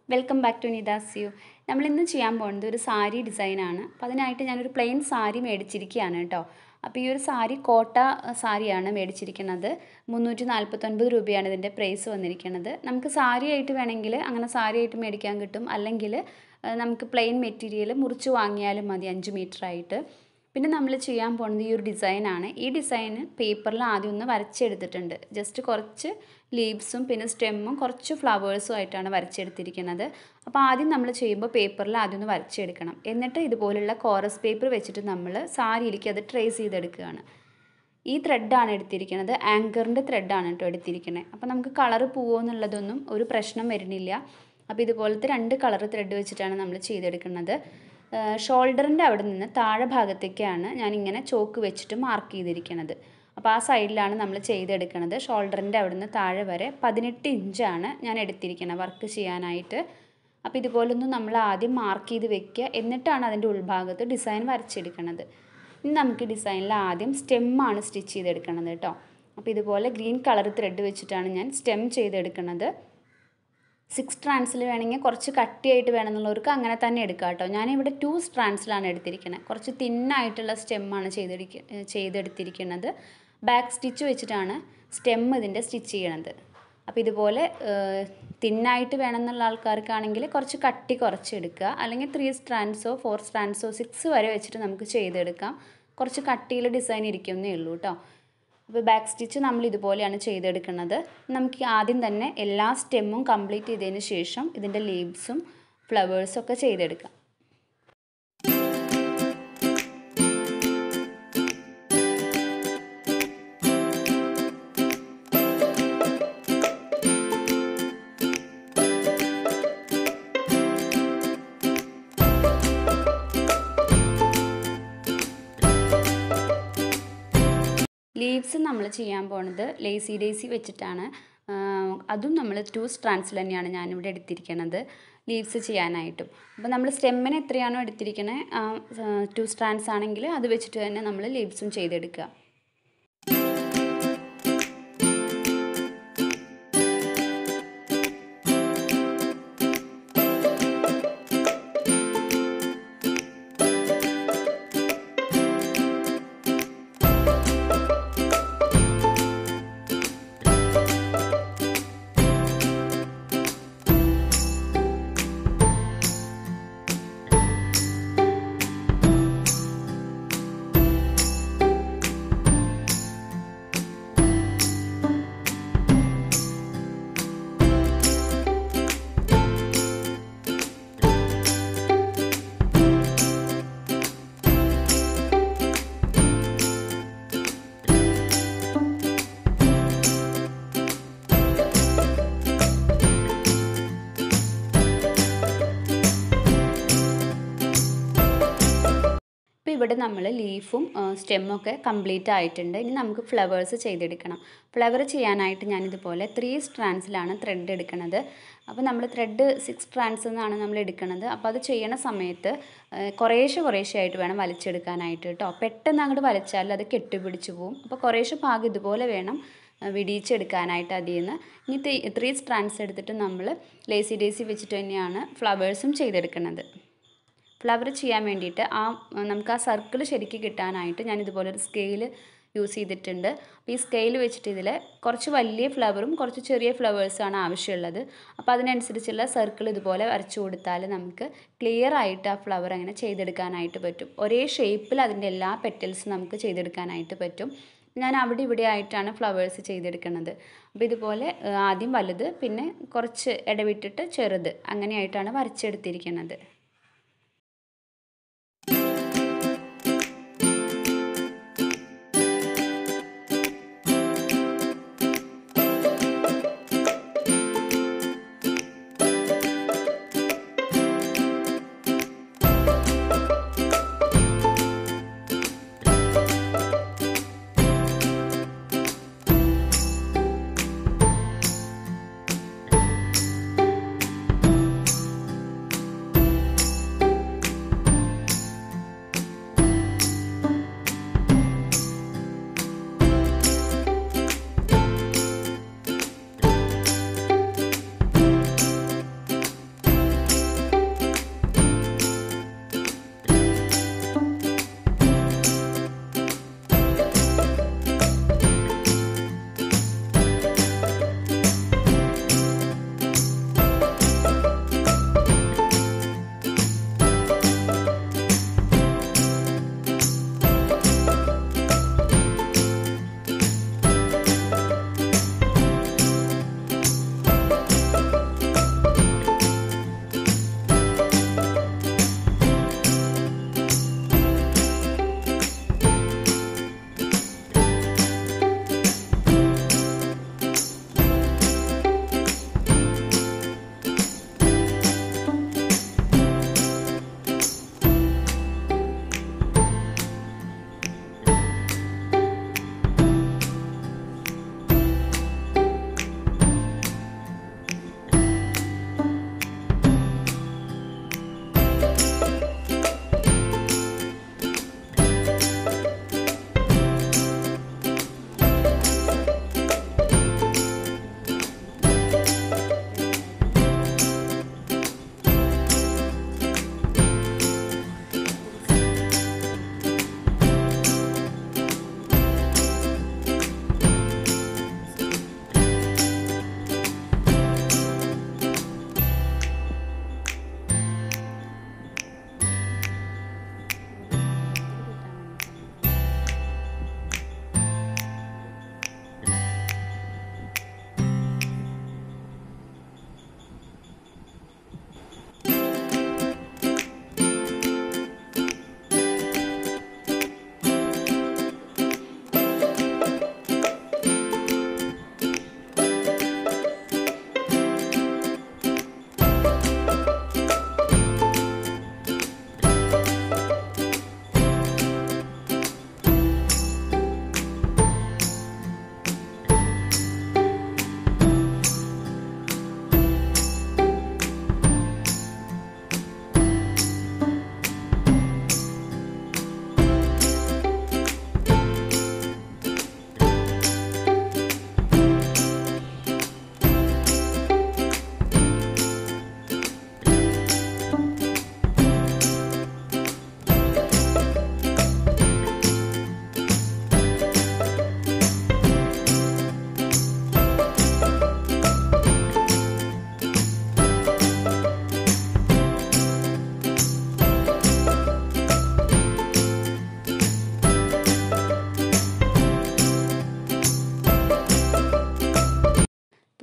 welcome back to നിദാസ് യു നമ്മൾ ഇന്ന് ചെയ്യാൻ പോകുന്നത് ഒരു സാരി ഡിസൈനാണ് അപ്പോൾ അതിനായിട്ട് ഞാനൊരു പ്ലെയിൻ സാരി മേടിച്ചിരിക്കുകയാണ് കേട്ടോ അപ്പോൾ ഈ ഒരു സാരി കോട്ട സാരിയാണ് മേടിച്ചിരിക്കുന്നത് മുന്നൂറ്റി നാൽപ്പത്തൊൻപത് രൂപയാണ് ഇതിൻ്റെ പ്രൈസ് വന്നിരിക്കുന്നത് നമുക്ക് സാരി ആയിട്ട് വേണമെങ്കിൽ അങ്ങനെ സാരി ആയിട്ട് മേടിക്കാൻ കിട്ടും അല്ലെങ്കിൽ നമുക്ക് പ്ലെയിൻ മെറ്റീരിയൽ മുറിച്ച് വാങ്ങിയാലും മതി അഞ്ച് മീറ്റർ ആയിട്ട് പിന്നെ നമ്മൾ ചെയ്യാൻ പോകുന്നത് ഈ ഒരു ഡിസൈനാണ് ഈ ഡിസൈന് പേപ്പറിൽ ആദ്യം ഒന്ന് വരച്ചെടുത്തിട്ടുണ്ട് ജസ്റ്റ് കുറച്ച് ലീവ്സും പിന്നെ സ്റ്റെമ്മും കുറച്ച് ഫ്ലവേഴ്സും ആയിട്ടാണ് വരച്ചെടുത്തിരിക്കുന്നത് അപ്പോൾ ആദ്യം നമ്മൾ ചെയ്യുമ്പോൾ പേപ്പറിൽ ആദ്യം ഒന്ന് വരച്ചെടുക്കണം എന്നിട്ട് ഇതുപോലുള്ള കോറസ് പേപ്പർ വെച്ചിട്ട് നമ്മൾ സാരിയിലേക്ക് അത് ട്രേസ് ചെയ്തെടുക്കുകയാണ് ഈ ത്രെഡാണ് എടുത്തിരിക്കുന്നത് ആങ്കറിൻ്റെ ത്രെഡാണ് കേട്ടോ എടുത്തിരിക്കുന്നത് അപ്പോൾ നമുക്ക് കളറ് പോവോ എന്നുള്ളതൊന്നും ഒരു പ്രശ്നം വരുന്നില്ല അപ്പോൾ ഇതുപോലത്തെ രണ്ട് കളർ ത്രെഡ് വെച്ചിട്ടാണ് നമ്മൾ ചെയ്തെടുക്കുന്നത് ഷോൾഡറിൻ്റെ അവിടെ നിന്ന് താഴെ ഭാഗത്തേക്കാണ് ഞാനിങ്ങനെ ചോക്ക് വെച്ചിട്ട് മാർക്ക് ചെയ്തിരിക്കുന്നത് അപ്പോൾ ആ സൈഡിലാണ് നമ്മൾ ചെയ്തെടുക്കുന്നത് ഷോൾഡറിൻ്റെ അവിടെ നിന്ന് താഴെ വരെ പതിനെട്ട് ഇഞ്ചാണ് ഞാൻ എടുത്തിരിക്കുന്നത് വർക്ക് ചെയ്യാനായിട്ട് അപ്പോൾ ഇതുപോലൊന്നും നമ്മൾ ആദ്യം മാർക്ക് ചെയ്ത് വെക്കുക എന്നിട്ടാണ് അതിൻ്റെ ഉൾഭാഗത്ത് ഡിസൈൻ വരച്ചെടുക്കുന്നത് ഇനി നമുക്ക് ഡിസൈനിൽ ആദ്യം സ്റ്റെമ്മാണ് സ്റ്റിച്ച് ചെയ്തെടുക്കുന്നത് കേട്ടോ അപ്പോൾ ഇതുപോലെ ഗ്രീൻ കളർ ത്രെഡ് വെച്ചിട്ടാണ് ഞാൻ സ്റ്റെം ചെയ്തെടുക്കുന്നത് സിക്സ് സ്ട്രാൻഡ്സിൽ വേണമെങ്കിൽ കുറച്ച് കട്ടിയായിട്ട് വേണമെന്നുള്ളവർക്ക് അങ്ങനെ തന്നെ എടുക്കാം കേട്ടോ ഞാനിവിടെ ടു സ്ട്രാൻഡ്സിലാണ് എടുത്തിരിക്കുന്നത് കുറച്ച് തിന്നായിട്ടുള്ള സ്റ്റെമ്മാണ് ചെയ്തെടുക്ക ചെയ്തെടുത്തിരിക്കുന്നത് ബാക്ക് സ്റ്റിച്ച് വെച്ചിട്ടാണ് സ്റ്റെം ഇതിൻ്റെ സ്റ്റിച്ച് ചെയ്യണത് അപ്പോൾ ഇതുപോലെ തിന്നായിട്ട് വേണമെന്നുള്ള ആൾക്കാർക്കാണെങ്കിൽ കുറച്ച് കട്ടി കുറച്ച് എടുക്കുക അല്ലെങ്കിൽ ത്രീ സ്ട്രാൻഡ്സോ ഫോർ സ്ട്രാൻഡ്സോ സിക്സ് വരെ വെച്ചിട്ട് നമുക്ക് ചെയ്തെടുക്കാം കുറച്ച് കട്ടിയിൽ ഡിസൈൻ ഇരിക്കുന്നേ ഉള്ളൂ കേട്ടോ അപ്പോൾ ബാക്ക് സ്റ്റിച്ച് നമ്മൾ ഇതുപോലെയാണ് ചെയ്തെടുക്കുന്നത് നമുക്ക് ആദ്യം തന്നെ എല്ലാ സ്റ്റെമ്മും കംപ്ലീറ്റ് ചെയ്തതിന് ശേഷം ഇതിൻ്റെ ലീവ്സും ഫ്ലവേഴ്സും ഒക്കെ ചെയ്തെടുക്കാം ലീവ്സ് നമ്മൾ ചെയ്യാൻ പോണത് ലേസി ഡേസി വെച്ചിട്ടാണ് അതും നമ്മൾ ടു സ്ട്രാൻഡ്സിൽ തന്നെയാണ് ഞാനിവിടെ എടുത്തിരിക്കുന്നത് ലീവ്സ് ചെയ്യാനായിട്ടും അപ്പോൾ നമ്മൾ സ്റ്റെമ്മിന് എത്രയാണോ എടുത്തിരിക്കുന്നത് ടു സ്ട്രാൻഡ്സ് ആണെങ്കിൽ അത് വെച്ചിട്ട് തന്നെ നമ്മൾ ലീവ്സും ചെയ്തെടുക്കുക ഇപ്പോൾ ഇവിടെ നമ്മൾ ലീഫും സ്റ്റെമ്മൊക്കെ കംപ്ലീറ്റ് ആയിട്ടുണ്ട് ഇനി നമുക്ക് ഫ്ലവേഴ്സ് ചെയ്തെടുക്കണം ഫ്ലവർ ചെയ്യാനായിട്ട് ഞാനിതുപോലെ ത്രീ സ്ട്രാൻഡ്സിലാണ് ത്രെഡ് എടുക്കുന്നത് അപ്പോൾ നമ്മൾ ത്രെഡ് സിക്സ് സ്ട്രാൻഡ്സ് എന്നാണ് നമ്മൾ എടുക്കുന്നത് അപ്പോൾ അത് ചെയ്യണ സമയത്ത് കുറേശ്ശെ കുറേശ്ശെ ആയിട്ട് വേണം വലിച്ചെടുക്കാനായിട്ട് കേട്ടോ പെട്ടെന്ന് അങ്ങോട്ട് വലിച്ചാൽ അത് കെട്ടുപിടിച്ച് പോവും അപ്പോൾ കുറേശ്ശെ ഭാഗം ഇതുപോലെ വേണം വിടിയിച്ചെടുക്കാനായിട്ട് അതിൽ നിന്ന് ഇനി ത്രീ സ്ട്രാൻഡ്സ് എടുത്തിട്ട് നമ്മൾ ലേസി ഡേസി വെച്ചിട്ട് തന്നെയാണ് ഫ്ലവേഴ്സും ചെയ്തെടുക്കുന്നത് ഫ്ലവർ ചെയ്യാൻ വേണ്ടിയിട്ട് ആ നമുക്ക് ആ സർക്കിൾ ശരിക്ക് കിട്ടാനായിട്ട് ഞാൻ ഇതുപോലെ ഒരു സ്കെയിൽ യൂസ് ചെയ്തിട്ടുണ്ട് അപ്പോൾ ഈ സ്കെയിൽ വെച്ചിട്ട് ഇതിൽ കുറച്ച് വലിയ ഫ്ലവറും കുറച്ച് ചെറിയ ഫ്ലവേഴ്സാണ് ആവശ്യമുള്ളത് അപ്പോൾ അതിനനുസരിച്ചുള്ള സർക്കിൾ ഇതുപോലെ വരച്ചു കൊടുത്താൽ നമുക്ക് ക്ലിയർ ആയിട്ട് ആ ഫ്ലവർ അങ്ങനെ ചെയ്തെടുക്കാനായിട്ട് പറ്റും ഒരേ ഷേപ്പിൽ അതിൻ്റെ എല്ലാ പെറ്റൽസും നമുക്ക് ചെയ്തെടുക്കാനായിട്ട് പറ്റും ഞാൻ അവിടെ ഇവിടെ ആയിട്ടാണ് ഫ്ലവേഴ്സ് ചെയ്തെടുക്കുന്നത് അപ്പോൾ ഇതുപോലെ ആദ്യം വലുത് പിന്നെ കുറച്ച് ഇടവിട്ടിട്ട് ചെറുത് അങ്ങനെയായിട്ടാണ് വരച്ചെടുത്തിരിക്കുന്നത്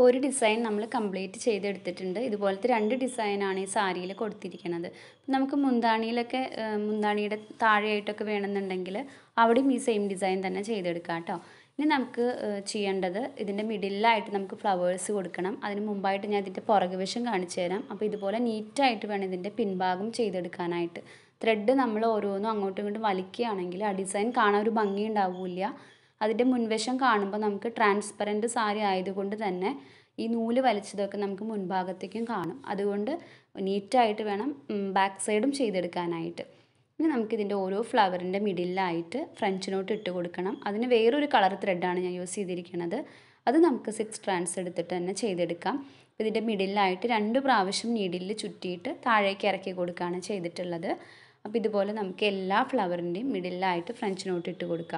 അപ്പോൾ ഒരു ഡിസൈൻ നമ്മൾ കംപ്ലീറ്റ് ചെയ്തെടുത്തിട്ടുണ്ട് ഇതുപോലത്തെ രണ്ട് ഡിസൈനാണ് ഈ സാരിയിൽ കൊടുത്തിരിക്കുന്നത് നമുക്ക് മുന്താണിയിലൊക്കെ മുന്താണിയുടെ താഴെയായിട്ടൊക്കെ വേണമെന്നുണ്ടെങ്കിൽ അവിടെയും ഈ സെയിം ഡിസൈൻ തന്നെ ചെയ്തെടുക്കാം കേട്ടോ ഇനി നമുക്ക് ചെയ്യേണ്ടത് ഇതിൻ്റെ മിഡിലായിട്ട് നമുക്ക് ഫ്ലവേഴ്സ് കൊടുക്കണം അതിന് മുമ്പായിട്ട് ഞാൻ ഇതിൻ്റെ പുറകുവശം കാണിച്ചു തരാം അപ്പോൾ ഇതുപോലെ നീറ്റായിട്ട് വേണം ഇതിൻ്റെ പിൻഭാഗം ചെയ്തെടുക്കാനായിട്ട് ത്രെഡ് നമ്മൾ ഓരോന്നും അങ്ങോട്ടും ഇങ്ങോട്ടും വലിക്കുകയാണെങ്കിൽ ആ ഡിസൈൻ കാണാൻ ഒരു ഭംഗി ഉണ്ടാവില്ല അതിൻ്റെ മുൻവശം കാണുമ്പോൾ നമുക്ക് ട്രാൻസ്പെറൻറ്റ് സാരി ആയതുകൊണ്ട് തന്നെ ഈ നൂല് വലിച്ചതൊക്കെ നമുക്ക് മുൻഭാഗത്തേക്കും കാണും അതുകൊണ്ട് നീറ്റായിട്ട് വേണം ബാക്ക് സൈഡും ചെയ്തെടുക്കാനായിട്ട് ഇനി നമുക്കിതിൻ്റെ ഓരോ ഫ്ലവറിൻ്റെ മിഡിലായിട്ട് ഫ്രഞ്ച് നോട്ട് ഇട്ട് കൊടുക്കണം അതിന് വേറൊരു കളർ ത്രെഡാണ് ഞാൻ യൂസ് ചെയ്തിരിക്കുന്നത് അത് നമുക്ക് സിക്സ് സ്ട്രാൻഡ്സ് എടുത്തിട്ട് തന്നെ ചെയ്തെടുക്കാം ഇതിൻ്റെ മിഡിലായിട്ട് രണ്ട് പ്രാവശ്യം നീഡിലിൽ ചുറ്റിയിട്ട് താഴേക്ക് ഇറക്കി കൊടുക്കുകയാണ് ചെയ്തിട്ടുള്ളത് അപ്പോൾ ഇതുപോലെ നമുക്ക് എല്ലാ ഫ്ലവറിൻ്റെയും മിഡിലായിട്ട് ഫ്രഞ്ച് നോട്ട് ഇട്ട് കൊടുക്കാം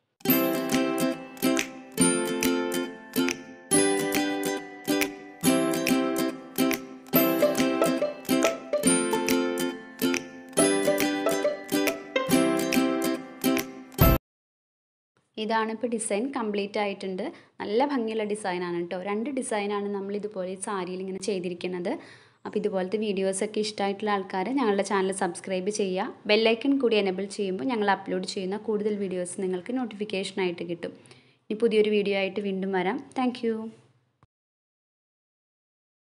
ഇതാണ് ഇപ്പോൾ ഡിസൈൻ കംപ്ലീറ്റ് ആയിട്ടുണ്ട് നല്ല ഭംഗിയുള്ള ഡിസൈനാണ് കേട്ടോ രണ്ട് ഡിസൈനാണ് നമ്മൾ ഇതുപോലെ ഈ സാരിയിൽ ഇങ്ങനെ ചെയ്തിരിക്കുന്നത് അപ്പോൾ ഇതുപോലത്തെ വീഡിയോസൊക്കെ ഇഷ്ടമായിട്ടുള്ള ആൾക്കാർ ഞങ്ങളുടെ ചാനൽ സബ്സ്ക്രൈബ് ചെയ്യുക ബെല്ലൈക്കൺ കൂടി എനബിൾ ചെയ്യുമ്പോൾ ഞങ്ങൾ അപ്ലോഡ് ചെയ്യുന്ന കൂടുതൽ വീഡിയോസ് നിങ്ങൾക്ക് നോട്ടിഫിക്കേഷനായിട്ട് കിട്ടും ഇനി പുതിയൊരു വീഡിയോ ആയിട്ട് വീണ്ടും വരാം താങ്ക്